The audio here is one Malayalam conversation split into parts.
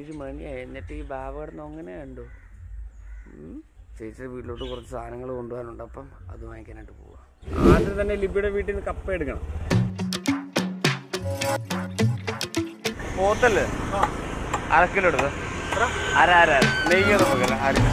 ഒരു മണിയായി എന്നിട്ട് ഈ ബാബ കിടന്ന് അങ്ങനെ കണ്ടു ഉം. ചേച്ചിയുടെ വീട്ടിലോട്ട് കുറച്ച് സാധനങ്ങൾ കൊണ്ടുപോകാനുണ്ട് അപ്പം അത് വാങ്ങിക്കാനായിട്ട് പോവാം ആദ്യം തന്നെ ലിബിയുടെ വീട്ടിൽ നിന്ന് കപ്പ എടുക്കണം പോത്തല്ലേ അര കിലോ എടുത്ത അര അര അര. നെയ്യ് നോക്കല്ല അര കിലോ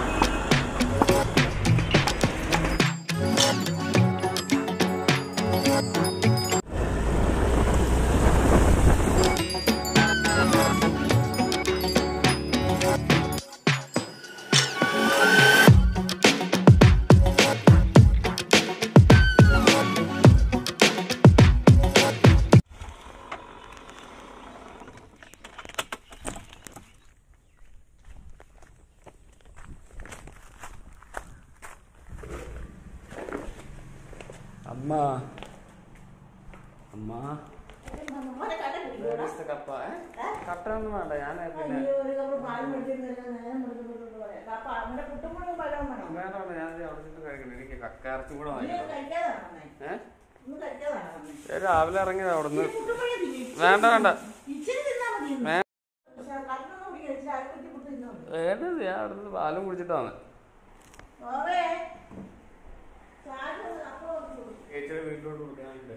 അമ്മ അമ്മ മോനെ കട്ട കുടിക്കൂ. Where is the കപ്പ ഏ? കട്ട ഒന്നും വേണ്ട ഞാൻ പിന്നെ അയ്യോ, ഒരു കപ്പ് പാല് മേടിച്ചിട്ട് വരുന്ന നേരം വെളുത്തുകൊണ്ട് പറയാം. കപ്പ, നമ്മുടെ കുട്ടുമ്പുഴും പഴവും വേണം. വേണ്ട വേണ്ട ഞാൻ ഇത് അവിടെ ചെന്ന് കഴിക്കണം എനിക്ക് കക്കയിറച്ചും കൂടെ നീ വാങ്ങിക്കണം കഴിക്കാതാണോ വന്നേ? ഏഹ് ഒന്ന് കഴിക്കാതാണോ വന്നേ? ഞാൻ രാവിലെ ഇറങ്ങിയത് അവിടെ നിന്ന് ഈ കുട്ടുമ്പുഴ തിന്ന്. വേണ്ട വേണ്ട ഇച്ചിരി തിന്നാ മതി ഇന്ന്. വേ- പക്ഷേ കട്ടനൊന്നും കുടിക്കരുത്. ഇച്ചിരി അരക്കുറ്റി പുട്ട് തിന്നാ മതി. വേണ്ടത് ഞാൻ അവിടെ നിന്ന് പാലും കുടിച്ചിട്ടാണ് മോളെ, ചായ ഒന്ന് കപ്പ കൊടുത്ത് കൊടുക്ക്. ചേച്ചിയുടെ വീട്ടിലോട്ട് കൊടുക്കാനുണ്ട്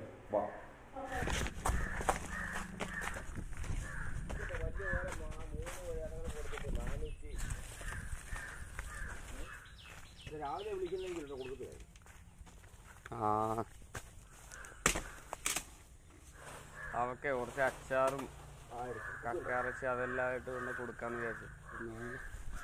ആ അവക്കെ കുറച്ച് അച്ചാറും കക്കയിറച്ചി അതെല്ലാം ആയിട്ട് കൊണ്ട് കൊടുക്കാന്ന് വിചാരിച്ചു പിന്നെ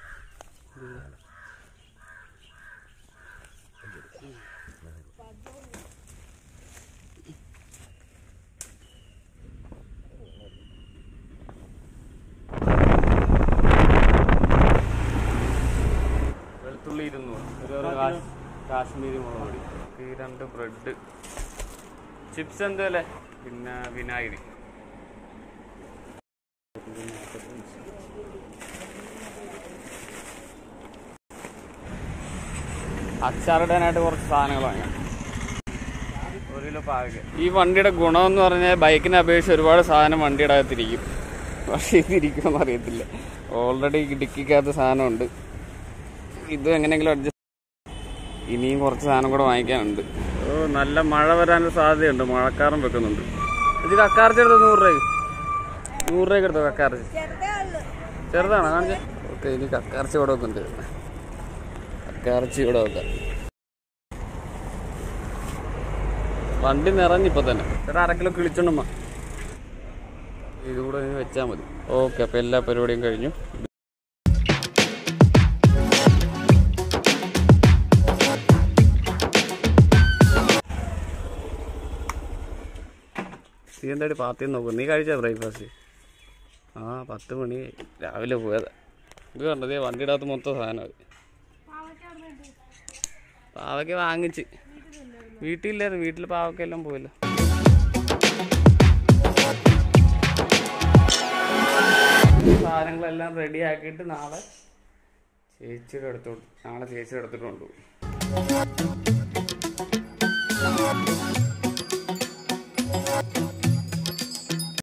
വെളുത്തുള്ളി ഇരുന്നൂറ് ഒരു ഒരു കാശ് കാശ്മീരി മുളക് പൊടി ഈ രണ്ട് ബ്രെഡ് ചിപ്സ് എന്തല്ലേ പിന്നെ വിനാഗിരി അച്ചാറിടാനായിട്ട് കുറച്ച് സാധനങ്ങൾ വാങ്ങാം ഒരു കിലോ പാകെ ഈ വണ്ടിയുടെ ഗുണമെന്ന് പറഞ്ഞാൽ ബൈക്കിനെ അപേക്ഷിച്ച് ഒരുപാട് സാധനം വണ്ടിയുടെ അകത്തിരിക്കും പക്ഷേ ഇതിരിക്കുമെന്ന് അറിയത്തില്ല ഓൾറെഡി ഡിക്കിക്കകത്ത് സാധനമുണ്ട് ഇത് എങ്ങനെയെങ്കിലും അഡ്ജസ്റ്റ് ഇനിയും കുറച്ച് സാധനം കൂടെ വാങ്ങിക്കാനുണ്ട് ഓ നല്ല മഴ വരാനൊരു സാധ്യതയുണ്ട് മഴക്കാറും വെക്കുന്നുണ്ട് ഇത് കക്കാർച്ചി എടുത്തോ നൂറ് രൂപ നൂറ് രൂപയ്ക്ക് എടുത്തോ കക്കാർച്ചി ചെറുതാണോ കാണിച്ചേ ഓക്കെ ഇനി കക്കാർച്ചി ഇവിടെ വെക്കുന്നുണ്ട് കക്കാർച്ചി ഇവിടെ വെക്കാം വണ്ടി നിറഞ്ഞിപ്പോ തന്നെ ചേട്ടാ അര കിലോ കിളിച്ചോണ്ടമ്മ ഇതുകൂടെ ഇനി വെച്ചാൽ മതി ഓക്കെ അപ്പൊ എല്ലാ പരിപാടിയും കഴിഞ്ഞു നീ എന്താടി പാത്തി നോക്കും നീ കഴിച്ച ബ്രേക്ക്ഫാസ്റ്റ് ആ പത്ത് മണി രാവിലെ പോയതാ ഇത് കണ്ടത് വണ്ടിയുടെ അകത്ത് മൊത്തം സാധനം പാവയ്ക്ക് വാങ്ങിച്ച് വീട്ടിലില്ലായിരുന്നു വീട്ടിൽ പാവയ്ക്കെല്ലാം പോയില്ല സാധനങ്ങളെല്ലാം റെഡി ആക്കിയിട്ട് നാളെ ചേച്ചിയുടെ അടുത്തോട്ട് നാളെ ചേച്ചിയുടെ അടുത്തോട്ട് കൊണ്ടുപോകും